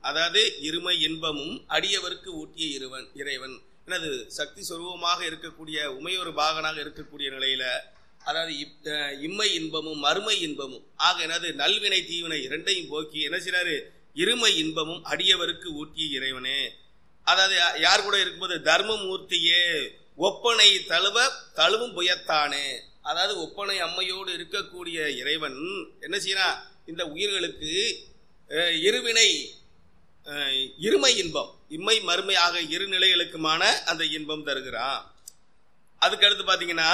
அதாவது இருமை இன்பமும் அடியவருக்கு ஊட்டிய இருவன் இறைவன் எனது சக்தி சொரூபமாக இருக்கக்கூடிய உமையொரு பாகனாக இருக்கக்கூடிய நிலையில அதாவது இப்- அஹ் இம்மை இன்பமும் மறுமை இன்பமும் ஆக எனது நல்வினை தீவினை இரண்டையும் போக்கி என்ன செய்றாரு இருமை இன்பமும் அடியவருக்கு ஊட்டிய இறைவனே அதாவது யா- யார் கூட இருக்கும்போது தர்மமூர்த்தியே ஒப்பனை தழுவ தழுவும் புயத்தானே அதாவது ஒப்பனை அம்மையோடு இருக்கக்கூடிய இறைவன் என்ன செய்யறான் இந்த உயிர்களுக்கு அஹ், இருவினை அஹ், இருமை இன்பம் இம்மை மறுமை ஆக இரு நிலைகளுக்குமான அந்த இன்பம் தருகிறான் அதுக்கு அடுத்து பாத்தீங்கன்னா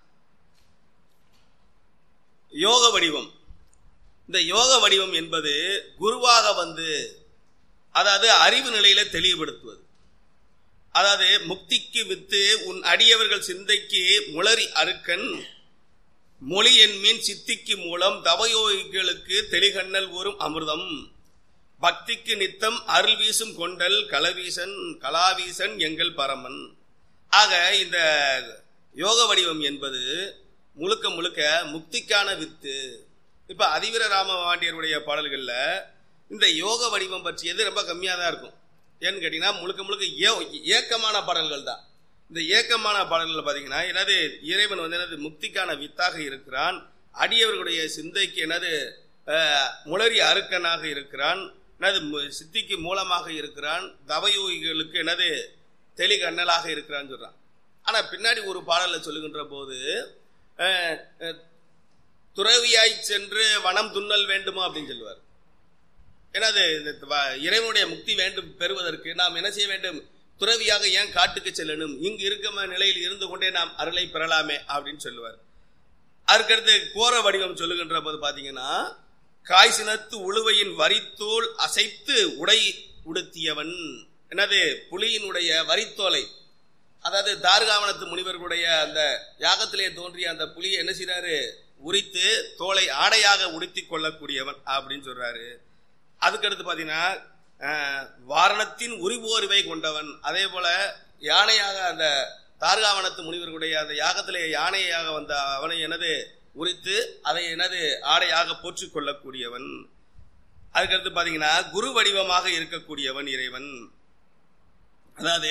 யோக வடிவம் இந்த யோக வடிவம் என்பது குருவாக வந்து அதாவது அறிவு நிலையில தெளிவுபடுத்துவது அதாவது முக்திக்கு வித்து உன் அடியவர்கள் சிந்தைக்கு முளரி அருக்கன் மொழி என்மீன் சித்திக்கு மூலம் தவயோகிகளுக்கு தெளிகண்ணல் ஊறும் அமிர்தம் பக்திக்கு நித்தம் அருள் வீசும் கொண்டல் கலவீசன் கலாவீசன் எங்கள் பரமன் ஆக இந்த யோக வடிவம் என்பது முழுக்க முழுக்க முக்திக்கான வித்து இப்ப அதிவீர ராம வாண்டியருடைய பாடல்கள்ல இந்த யோக வடிவம் பற்றியது ரொம்ப கம்மியா தான் இருக்கும் ஏன்னு கேட்டீங்கன்னா முழுக்க முழுக்க ஏ- ஏக்கமான பாடல்கள் தான் இந்த ஏக்கமான பாடல்கள் பாத்தீங்கன்னா எனது இறைவன் வந்து எனது முக்திக்கான வித்தாக இருக்கிறான் அடியவர்களுடைய சிந்தைக்கு எனது அஹ், முளரி அருக்கனாக இருக்கிறான் எனது மு- சித்திக்கு மூலமாக இருக்கிறான் தவயோகிகளுக்கு எனது தெளிகண்ணலாக இருக்கிறான்னு சொல்றான் ஆனா பின்னாடி ஒரு பாடல்ல சொல்லுகின்ற போது அஹ், அஹ், துறவியாய் சென்று வனம் துண்ணல் வேண்டுமா அப்படின்னு சொல்லுவார் ஏன்னா அது இந்த வ- இறைவனுடைய முக்தி வேண்டும் பெறுவதற்கு நாம் என்ன செய்ய வேண்டும் துறவியாக ஏன் காட்டுக்கு செல்லணும் இங்கு இருக்க நிலையில் இருந்து கொண்டே நாம் அருளை பெறலாமே அப்படின்னு சொல்லுவார் அதுக்கடுத்து கோர வடிவம் சொல்லுகின்ற போது பாத்தீங்கன்னா காய் சினத்து உழுவையின் வரித்தோல் அசைத்து உடை உடுத்தியவன் என்னது புலியினுடைய வரித்தோலை அதாவது தார்காவனத்து முனிவர்களுடைய அந்த யாகத்திலே தோன்றிய அந்த புலியை என்ன செய்றாரு உரித்து தோலை ஆடையாக உடுத்தி கொள்ளக்கூடியவன் அப்படின்னு சொல்றாரு அதுக்கடுத்து பாத்தீங்கன்னா அஹ், வாரணத்தின் உரிபோர்வை கொண்டவன் அதே போல யானையாக அந்த தார்காவனத்து முனிவர்களுடைய அந்த யாகத்திலே யானையாக வந்த அவனை எனது உரித்து அதை எனது ஆடையாக போற்றிக் கொள்ளக்கூடியவன் அதுக்கடுத்து பாத்தீங்கன்னா குரு வடிவமாக இருக்கக்கூடியவன் இறைவன் அதாவது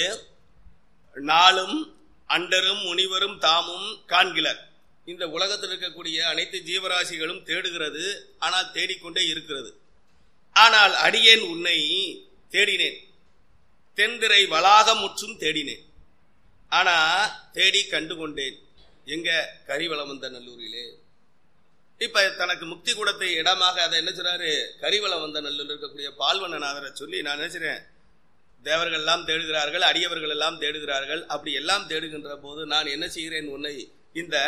நாளும் அண்டரும் முனிவரும் தாமும் காண்கிலர் இந்த உலகத்தில் இருக்கக்கூடிய அனைத்து ஜீவராசிகளும் தேடுகிறது ஆனால் தேடிக்கொண்டே இருக்கிறது ஆனால் அடியேன் உன்னை தேடினேன் தென்திரை வளாகம் முற்றும் தேடினேன் ஆனா தேடி கண்டு கொண்டேன் எங்க கரிவளவந்த நல்லூரிலே இப்ப தனக்கு முக்தி கூடத்தை இடமாக அதை என்ன சொல்றாரு கரிவளவந்த நல்லூரில் இருக்கக்கூடிய பால்வண்ணநாதரை சொல்லி நான் நினைச்சிறேன் தேவர்கள் எல்லாம் தேடுகிறார்கள் அடியவர்கள் எல்லாம் தேடுகிறார்கள் அப்படி எல்லாம் தேடுகின்ற போது நான் என்ன செய்கிறேன் உன்னை இந்த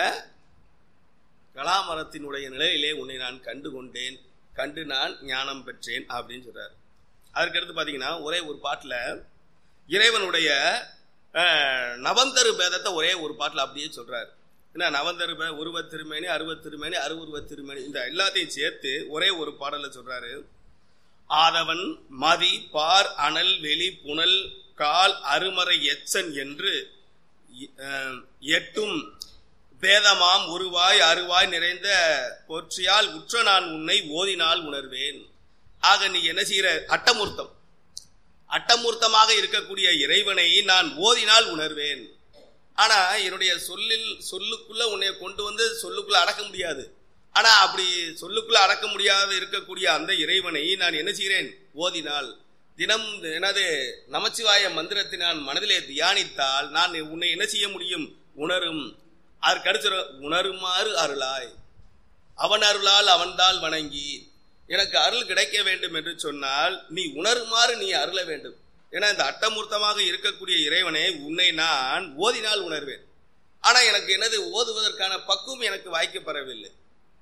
கலாமரத்தினுடைய நிலையிலே உன்னை நான் கண்டு கொண்டேன் கண்டு நான் ஞானம் பெற்றேன் அப்படின்னு சொல்றாரு அதற்கடுத்து பாத்தீங்கன்னா ஒரே ஒரு பாட்டுல இறைவனுடைய அஹ், நவந்தரு பேதத்தை ஒரே ஒரு பாட்டுல அப்படியே சொல்றாரு என்ன நவந்தரு பே உருவத் திருமேனி அருவத் திருமேனி அருவுருவத் திருமேனி இந்த எல்லாத்தையும் சேர்த்து ஒரே ஒரு பாடல்ல சொல்றாரு ஆதவன் மதி பார் அனல் வெளி புனல் கால் அருமறை எச்சன் என்று இ- அஹ், எட்டும் பேதமாம் உருவாய் அருவாய் நிறைந்த போற்றியால் உற்ற நான் உன்னை ஓதினால் உணர்வேன் ஆக நீ என்ன செய்கிற அட்டமூர்த்தம் அட்டமூர்த்தமாக இருக்கக்கூடிய இறைவனை நான் ஓதினால் உணர்வேன் ஆனா என்னுடைய சொல்லில் சொல்லுக்குள்ள உன்னை கொண்டு வந்து சொல்லுக்குள்ள அடக்க முடியாது ஆனா அப்படி சொல்லுக்குள்ள அடக்க முடியாத இருக்கக்கூடிய அந்த இறைவனை நான் என்ன செய்கிறேன் ஓதினால் தினம் எனது நமச்சிவாய மந்திரத்தை நான் மனதிலே தியானித்தால் நான் உன்னை என்ன செய்ய முடியும் உணரும் அதற்கு அடுத்து உணருமாறு அருளாய் அவன் அருளால் அவன்தால் வணங்கி எனக்கு அருள் கிடைக்க வேண்டும் என்று சொன்னால் நீ உணருமாறு நீ அருள வேண்டும் ஏன்னா இந்த அட்டமூர்த்தமாக இருக்கக்கூடிய இறைவனை உன்னை நான் ஓதினால் உணர்வேன் ஆனா எனக்கு என்னது ஓதுவதற்கான பக்குவம் எனக்கு வாய்க்கப்பெறவில்லை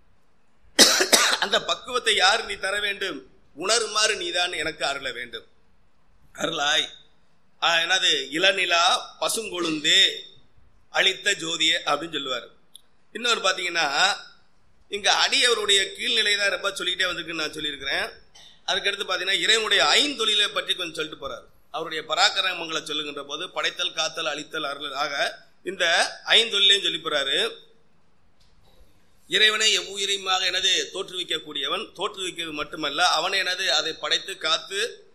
அந்த பக்குவத்தை யார் நீ தர வேண்டும் உணருமாறு நீதான் எனக்கு அருள வேண்டும் அருளாய் ஆஹ், என்னது இளநிலா பசுங்கொழுந்தே அளித்த ஜோதியே அப்படின்னு சொல்லுவார் இன்னொரு பாத்தீங்கன்னா இங்க அடியவருடைய கீழ்நிலை தான் ரொம்ப சொல்லிக்கிட்டே வந்திருக்குன்னு நான் சொல்லியிருக்கிறேன் அதுக்கடுத்து பாத்தீங்கன்னா இறைவனுடைய ஐந்தொழிலை பற்றி கொஞ்சம் சொல்லிட்டு போறாரு அவருடைய பராக்கிரமங்களை சொல்லுகின்ற போது படைத்தல் காத்தல் அழித்தல் அருள் ஆக இந்த ஐந்தொழிலையும் சொல்லி போறாரு இறைவனை எவ்வுயிரையுமாக எனது தோற்றுவிக்கக்கூடியவன் தோற்றுவிக்கிறது மட்டுமல்ல அவனை எனது அதை படைத்து காத்து